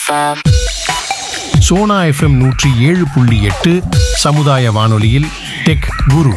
FM. Sona FM நூற்றி ஏழு புள்ளி எட்டு சமுதாய வானொலியில் டெக் குரு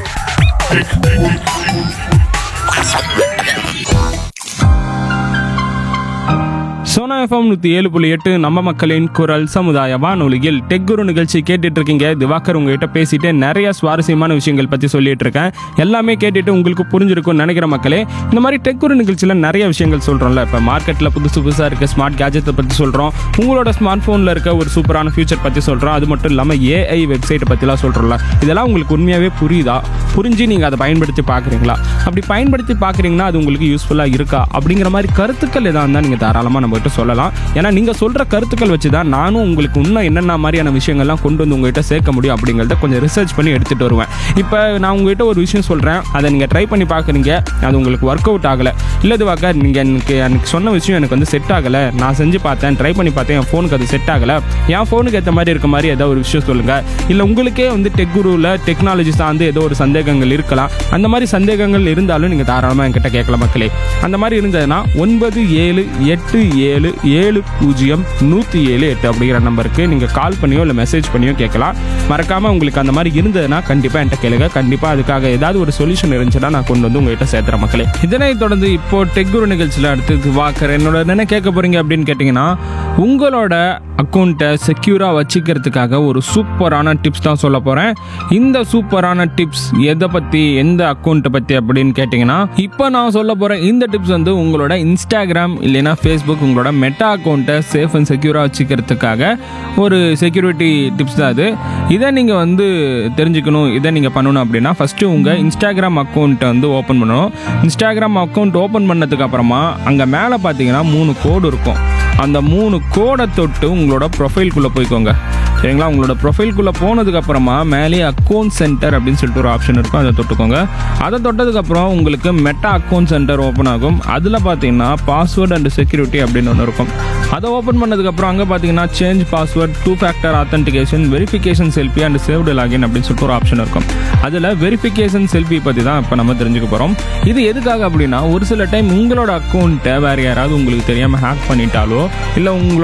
சோனா எஃப்எம் நூற்றி ஏழு புள்ளி எட்டு நம்ம மக்களின் குரல் சமுதாய வானொலியில் டெக் குரு நிகழ்ச்சி கேட்டுட்டு இருக்கீங்க திவாகர் உங்ககிட்ட பேசிட்டு நிறைய சுவாரஸ்யமான விஷயங்கள் பற்றி சொல்லிட்டு இருக்கேன் எல்லாமே கேட்டுட்டு உங்களுக்கு புரிஞ்சிருக்கும்னு நினைக்கிற மக்களே இந்த மாதிரி டெக் குரு நிகழ்ச்சியில் நிறைய விஷயங்கள் சொல்கிறோம்ல இப்போ மார்க்கெட்டில் புதுசு புதுசாக இருக்க ஸ்மார்ட் கேஜெட்டை பற்றி சொல்கிறோம் உங்களோட ஸ்மார்ட் ஃபோனில் இருக்க ஒரு சூப்பரான ஃபியூச்சர் பற்றி சொல்கிறோம் அது மட்டும் இல்லாமல் ஏஐ வெப்சைட்டை பற்றிலாம் சொல்கிறோம்ல இதெல்லாம் உங்களுக்கு உண்மையாகவே புரியுதா புரிஞ்சு நீங்கள் அதை பயன்படுத்தி பார்க்குறீங்களா அப்படி பயன்படுத்தி பார்க்குறீங்கன்னா அது உங்களுக்கு யூஸ்ஃபுல்லாக இருக்கா அப்படிங்கிற மாதிரி கருத்துக்கள் எதாக இருந்தால் நீங்கள் தாராளமாக நம்மகிட்ட சொல்லலாம் ஏன்னா நீங்கள் சொல்கிற கருத்துக்கள் வச்சு தான் நானும் உங்களுக்கு இன்னும் என்னென்ன மாதிரியான விஷயங்கள்லாம் கொண்டு வந்து உங்ககிட்ட சேர்க்க முடியும் அப்படிங்கிறத கொஞ்சம் ரிசர்ச் பண்ணி எடுத்துகிட்டு வருவேன் இப்போ நான் உங்ககிட்ட ஒரு விஷயம் சொல்கிறேன் அதை நீங்கள் ட்ரை பண்ணி பார்க்குறீங்க அது உங்களுக்கு ஒர்க் அவுட் ஆகலை இல்லை இதுவாக்க நீங்கள் எனக்கு எனக்கு சொன்ன விஷயம் எனக்கு வந்து செட் ஆகலை நான் செஞ்சு பார்த்தேன் ட்ரை பண்ணி பார்த்தேன் என் ஃபோனுக்கு அது செட் ஆகலை என் ஃபோனுக்கு ஏற்ற மாதிரி இருக்க மாதிரி ஏதோ ஒரு விஷயம் சொல்லுங்கள் இல்லை உங்களுக்கே வந்து டெக் குருவில் டெக்னாலஜி சார்ந்து ஏதோ ஒரு சந்தேகங்கள் இருக்கலாம் அந்த மாதிரி சந்தேகங்கள் இருந்தாலும் நீங்கள் தாராளமாக என்கிட்ட கேட்கலாம் மக்களே அந்த மாதிரி இருந்ததுன்னா ஒன்பது ஏழு எட்டு ஏழு ஏழு பூஜ்ஜியம் நூற்றி ஏழு எட்டு அப்படிங்கிற நம்பருக்கு நீங்கள் கால் பண்ணியோ இல்லை மெசேஜ் பண்ணியோ கேட்கலாம் மறக்காமல் உங்களுக்கு அந்த மாதிரி இருந்ததுன்னா கண்டிப்பாக என்கிட்ட கேளுங்க கண்டிப்பாக அதுக்காக ஏதாவது ஒரு சொல்யூஷன் இருந்துச்சுன்னா நான் கொண்டு வந்து உங்ககிட்ட சேர்த்துறேன் மக்களே இதனை தொடர்ந்து இப்போ டெக் குரு நிகழ்ச்சியில் அடுத்து வாக்கர் என்னோட என்ன கேட்க போறீங்க அப்படின்னு கேட்டிங்கன்னா உங்களோட அக்கௌண்ட்டை செக்யூராக வச்சுக்கிறதுக்காக ஒரு சூப்பரான டிப்ஸ் தான் சொல்ல போகிறேன் இந்த சூப்பரான டிப்ஸ் எதை பற்றி எந்த அக்கௌண்ட்டை பற்றி அப்படின்னு கேட்டிங்கன்னா இப்போ நான் சொல்ல போகிற இந்த டிப்ஸ் வந்து உங்களோட இன்ஸ்டாகிராம் இல்லைன்னா ஃபேஸ்புக் உங்களோட மெட்டா அக்கௌண்ட்டை சேஃப் அண்ட் செக்யூராக வச்சுக்கிறதுக்காக ஒரு செக்யூரிட்டி டிப்ஸ் தான் அது இதை நீங்கள் வந்து தெரிஞ்சுக்கணும் இதை நீங்கள் பண்ணணும் அப்படின்னா ஃபஸ்ட்டு உங்கள் இன்ஸ்டாகிராம் அக்கௌண்ட்டை வந்து ஓப்பன் பண்ணணும் இன்ஸ்டாகிராம் அக்கௌண்ட் ஓப்பன் பண்ணதுக்கு அப்புறமா அங்கே மேலே பார்த்தீங்கன்னா மூணு கோடு இருக்கும் அந்த மூணு கோடை தொட்டு உங்களோட ப்ரொஃபைல்குள்ளே போய்க்கோங்க சரிங்களா உங்களோட ப்ரொஃபைல்குள்ளே போனதுக்கு அப்புறமா மேலே அக்கௌண்ட் சென்டர் அப்படின்னு சொல்லிட்டு ஒரு ஆப்ஷன் இருக்கும் அதை தொட்டுக்கோங்க அதை தொட்டதுக்கப்புறம் உங்களுக்கு மெட்டா அக்கௌண்ட் சென்டர் ஓப்பன் ஆகும் அதில் பார்த்தீங்கன்னா பாஸ்வேர்டு அண்ட் செக்யூரிட்டி அப்படின்னு ஒன்று இருக்கும் அதை ஓப்பன் பண்ணதுக்கப்புறம் அங்கே பார்த்தீங்கன்னா change password two factor authentication verification selfie and saved login அப்படின்னு சொல்லிட்டு ஒரு ஆப்ஷன் இருக்கும் அதில் வெரிஃபிகேஷன் செல்ஃபி பற்றி தான் இப்போ நம்ம தெரிஞ்சுக்க போகிறோம் இது எதுக்காக அப்படின்னா ஒரு சில டைம் உங்களோட அக்கௌண்ட்டை வேறு யாராவது உங்களுக்கு தெரியாமல் ஹேக் பண்ணிட்டாலோ இல்லை உங்களோட